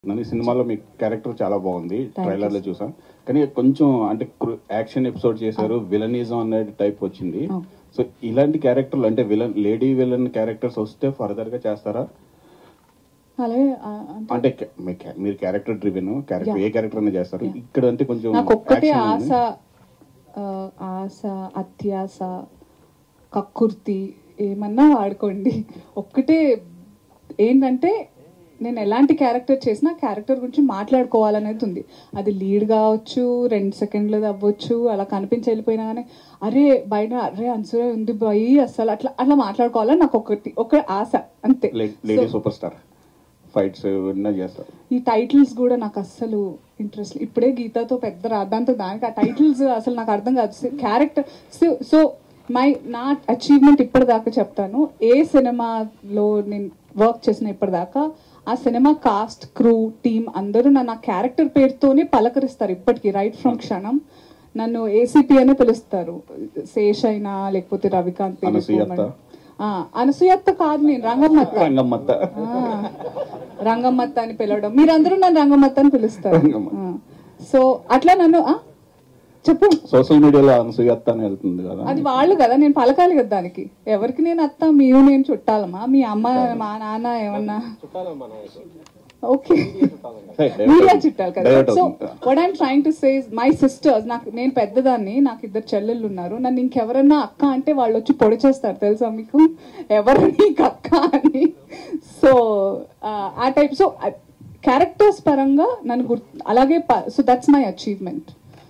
నన్ను ఈ సినిమాలో మీ క్యారెక్టర్ చాలా బాగుంది you, ట్రైలర్ లో sir. చూసాం కానీ కొంచెం అంటే యాక్షన్ ఎపిసోడ్ చేశారు విలనిజం అనేది టైప్ వచ్చింది Oh. సో ఇలాంటి క్యారెక్టర్లు అంటే విలన్ లేడీ విలన్ క్యారెక్టర్స్ వస్తే ఫర్దర్ గా చేస్తారా అలాగే ఆ, అంటే అంటే క- మీ క్యా- మీరు క్యారెక్టర్ డ్రివెన్ క్యారెక్టర్ Yeah. ఏ క్యారెక్టర్ అయినా చేస్తారు Yeah. ఇక్కడ అంటే కొంచెం నాకు ఒక్కటే action ఆశ ఉంది. ఆ, ఆశ అత్యాస కక్కుర్తి ఏమన్నా వాడుకోండి ఒక్కటే ఏంటంటే నేను ఎలాంటి క్యారెక్టర్ చేసినా క్యారెక్టర్ గురించి మాట్లాడుకోవాలనేది ఉంది అది లీడ్ కావచ్చు రెండు సెకండ్లు అవ్వచ్చు అలా కనిపించి వెళ్ళిపోయినా కానీ అరే బయట అరే అన్సూయ ఉంది బాయ్ అసలు అట్లా అట్లా మాట్లాడుకోవాలని నాకు ఒకటి ఒక ఆశ అంతే లే- lady So, super star fights ఇవన్నీ చేస్తారు ఈ టైటిల్స్ కూడా నాకు అస్సలు ఇంట్రెస్ట్ ఇప్పుడే గీతతో పెద్ద రాద్దాంతో దానికి ఆ టైటిల్స్ అసలు నాకు అర్థం కాదు క్యారెక్టర్ సో మై నా అచీవ్మెంట్ ఇప్పటిదాకా చెప్తాను ఏ సినిమాలో నేను వర్క్ చేసిన ఇప్పటిదాకా ఆ సినిమా కాస్ట్ క్రూ టీమ్ అందరూ నన్ను ఆ క్యారెక్టర్ పేరుతోనే పలకరిస్తారు ఇప్పటికీ రైట్ ఫ్రమ్ క్షణం నన్ను ఏసీపీ అనే పిలుస్తారు శేష్ అయినా లేకపోతే రవికాంత్ పేరు అనసూయత్త. ఆ, అనసూయత్త కాదు నేను రంగమ్మత్త రంగమ్మత్త ఆ, రంగమ్మత్త అని పిలవడం మీరందరూ నన్ను రంగమ్మత్త అని పిలుస్తారు రంగమ్మ. ఆ. సో అట్లా నన్ను ఆ, చెప్పు సోషల్ మీడియాలో అనసూయత్త అని వెళ్తుంది కదా అది వాళ్ళు కదా నేను పలకాలి కదా దానికి ఎవరికి నేను అత్త మీరు నేను చుట్టాలమా మీ అమ్మ మా నాన్న ఏమన్నా ఓకే మీడియా చుట్టాలి కదా Divert సో అవుతుంది. What I'm trying to say my sisters నాకు నేను పెద్దదాన్ని నాకు ఇద్దరు చెల్లెళ్ళు ఉన్నారు నన్ను ఇంకెవరన్నా అక్క అంటే వాళ్ళు వచ్చి పొడి చేస్తారు తెలుసా మీకు ఎవరు నీకు అక్క అని సో ఆ టైప్ సో క్యారెక్టర్స్ పరంగా నన్ను గుర్తు అలాగే so that's my achievement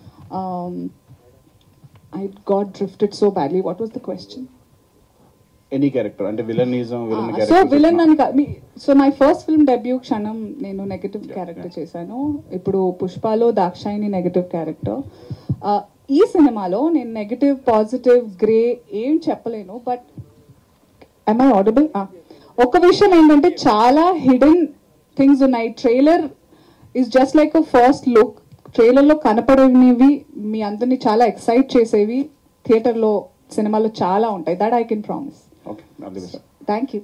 I got drifted so badly what was the question any character అంటే villainism villain so villain character అని so my first film debut Kshanam నేను నెగటివ్ క్యారెక్టర్ చేశాను ఇప్పుడు పుష్పలో దాక్షాయిని నెగటివ్ క్యారెక్టర్ ఈ సినిమాలో నేను నెగటివ్ పాజిటివ్ గ్రే ఏం చెప్పలేను బట్ ఐ ఆడిబుల్ ఒక విషయం ఏంటంటే చాలా హిడెన్ థింగ్స్ ఉన్నాయి trailer is just like a first look ట్రైలర్లో కనపడనివి మీ అందరినీ చాలా ఎక్సైట్ చేసేవి థియేటర్లో సినిమాలో చాలా ఉంటాయి that I can promise okay all the best thank you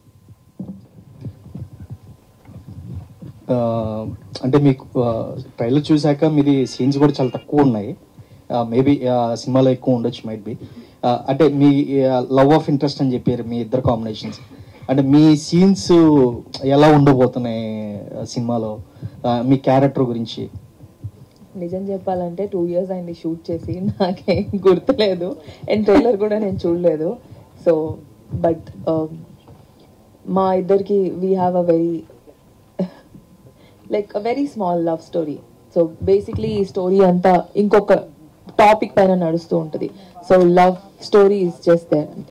ఆ, అంటే మీకు ట్రైలర్ చూశాక మీది సీన్స్ కూడా చాలా తక్కువ ఉన్నాయి మేబీ సినిమాలో ఎక్కువ ఉండొచ్చు మైట్ బి అంటే మీ లవ్ ఆఫ్ ఇంట్రెస్ట్ అని చెప్పారు మీ ఇద్దరు కాంబినేషన్స్ అంటే మీ సీన్స్ ఎలా ఉండబోతున్నాయి ఆ, సినిమాలో ఆ, మీ క్యారెక్టర్ గురించి నిజం చెప్పాలంటే టూ ఇయర్స్ అయింది షూట్ చేసి నాకేం గుర్తులేదు అండ్ ట్రైలర్ కూడా నేను చూడలేదు సో బట్ మా ఇద్దరికి we have a very like a very small love story so basically ఈ స్టోరీ అంతా ఇంకొక టాపిక్ పైన నడుస్తూ ఉంటుంది so love story is just there